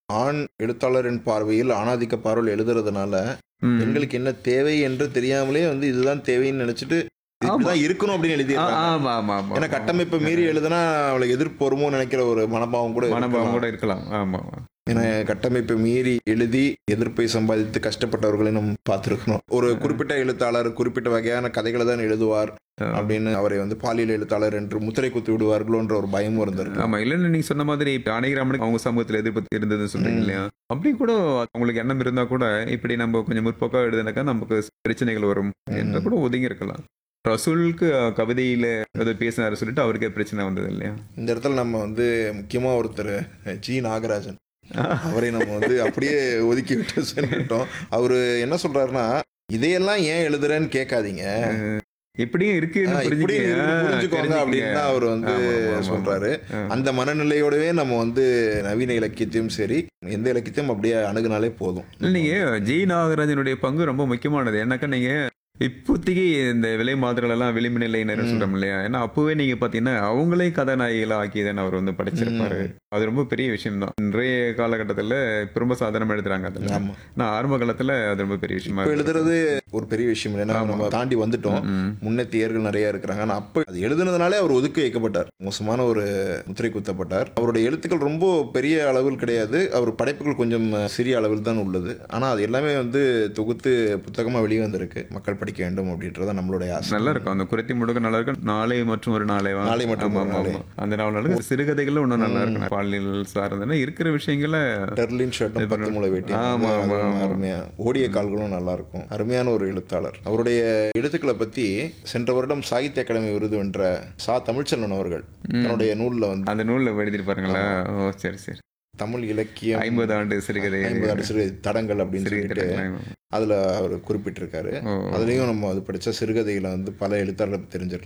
ஆண் எழுத்தாளரின் பார்வையில் ஆணாதிக்க பார்வையில் எழுதுறதுனால ம். பெண்களுக்கு என்ன தேவை என்று தெரியாமலே வந்து இதுதான் தேவைன்னு நினைச்சிட்டு இதுதான் இருக்கணும் அப்படின்னு ஆ, எழுதியிருக்காங்க ஆமா ஆமா ஆமா ஏன்னா கட்டமைப்பை மீறி எழுதுனா அவளுக்கு எதிர்ப்பு வருமோ நினைக்கிற ஒரு மனபாவம் கூட மனபாவம் இருக்கலாம். கூட இருக்கலாம் ஆமா ஆமா. ஏன்னா கட்டமைப்பை மீறி எழுதி எதிர்ப்பை சம்பாதித்து கஷ்டப்பட்டவர்களை நம்ம பார்த்துருக்கணும் ஒரு குறிப்பிட்ட எழுத்தாளர் குறிப்பிட்ட வகையான கதைகளை தான் எழுதுவார் அப்படின்னு அவரை வந்து பாலியல் எழுத்தாளர் என்று முத்திரை குத்தி விடுவார்களோன்ற ஒரு பயமும் இருந்திருக்கு ஆமா இல்லைன்னு நீங்க சொன்ன மாதிரி இப்ப அணைகிராமனுக்கு அவங்க சமூகத்துல எதிர்ப்பு இருந்ததுன்னு சொல்றீங்க ம். இல்லையா அப்படி கூட அவங்களுக்கு எண்ணம் இருந்தா கூட இப்படி நம்ம கொஞ்சம் முற்போக்கா எழுதுனாக்கா நமக்கு பிரச்சனைகள் வரும் என்று கூட ஒதுங்கி இருக்கலாம் ரசூலுக்கு அஹ், கவிதையில ஏதோ பேசினாரு சொல்லிட்டு அவருக்கே பிரச்சனை வந்தது இல்லையா இந்த இடத்துல நம்ம வந்து முக்கியமா ஒருத்தர் ஜி நாகராஜன் அவரை நம்ம வந்து அப்படியே ஒதுக்கி விட்டு சென்றுட்டோம் அவரு என்ன சொல்றாருன்னா இதையெல்லாம் ஏன் எழுதுறேன்னு கேட்காதீங்க எப்படியும் இருக்குன்னு ஆஹ் இப்படி புரிஞ்சுக்க, புரிஞ்சுக்கோங்க அப்படின்னு தான் அவர் வந்து ஆமா, ஆமா, ஆமா. சொல்றாரு ஆ. அந்த மனநிலையோடவே நம்ம வந்து நவீன இலக்கியத்தையும் சரி எந்த இலக்கியத்தையும் அப்படியே அணுகுனாலே போதும் இல்ல, நீங்க ஜி நாகராஜனுடைய பங்கு ரொம்ப முக்கியமானது என்னக்கா நீங்க இப்போதைக்கு இந்த விலை மாதிரிகள் எல்லாம் விளிம்பு சொல்றோம் இல்லையா ஏன்னா அப்பவே நீங்க பாத்தீங்கன்னா அவங்களே கதாநாயகிகளா ஆக்கி தானே அவர் வந்து படைச்சிருப்பாரு அது ரொம்ப பெரிய விஷயம் தான் இன்றைய காலகட்டத்துல இப்ப ரொம்ப சாதாரணமா எழுதுறாங்க அதுல ஆமா நான் ஆரம்ப காலத்துல அது ரொம்ப பெரிய விஷயமா இப்ப இருக்கு. எழுதுறது ஒரு பெரிய விஷயம் இல்லை ஏன்னா நம்ம தாண்டி வந்துட்டோம் ம். முன்னேத்தியர்கள் நிறைய இருக்கிறாங்க ஆனா அப்ப அது எழுதுனதுனாலே அவர் ஒதுக்கி வைக்கப்பட்டார் மோசமான ஒரு முத்திரை குத்தப்பட்டார் அவருடைய எழுத்துக்கள் ரொம்ப பெரிய அளவில் கிடையாது அவர் படைப்புகள் கொஞ்சம் சிறிய அளவில் தான் உள்ளது ஆனா அது எல்லாமே வந்து தொகுத்து புத்தகமா வெளியே வந்திருக்கு மக்கள் படிக்க வேண்டும் அப்படின்றத நம்மளுடைய ஆசை நல்லா இருக்கும் அந்த குறைத்தி முடுக்க நல்லா இருக்கும் நாளை மற்றும் ஒரு நாளைவா நாளை மற்றும் ஆமா, ஒரு ஆமா, நாளை. ஆமா. அந்த நாவல் நல்லா இருக்கு. சிறுகதைகளும் இன்னும் நல்லா இருக்கும் பாலியல் சார்ந்தன இருக்கிற விஷயங்களை டெர்லின் ஷர்ட்டும் பத்து முளை வேட்டி ஆமா, ஆமா, ஆமா. அருமையா ஓடிய கால்களும் நல்லா இருக்கும் அருமையான ஒரு எழுத்தாளர் அவருடைய எழுத்துக்களை பத்தி சென்ற வருடம் சாகித்ய அகாடமி விருது வென்ற சா தமிழ்ச்செல்வன் அவர்கள் தன்னுடைய நூல்ல வந்து அந்த நூல்ல எழுதிருப்பாருங்களா ஓ சரி சரி தமிழ் இலக்கியம் ஐம்பது ஆண்டு சிறுகதை ஐம்பது ஆண்டு சிறு தடங்கள் அப்படின்னு சொல்லிட்டு சிறுகதை அதுல அவர் குறிப்பிட்டிருக்காரு ஓ அதுலயும் நம்ம அது படிச்ச சிறுகதைகளை வந்து பல எழுத்தாளர்கள் தெரிஞ்சிருக்கலாம்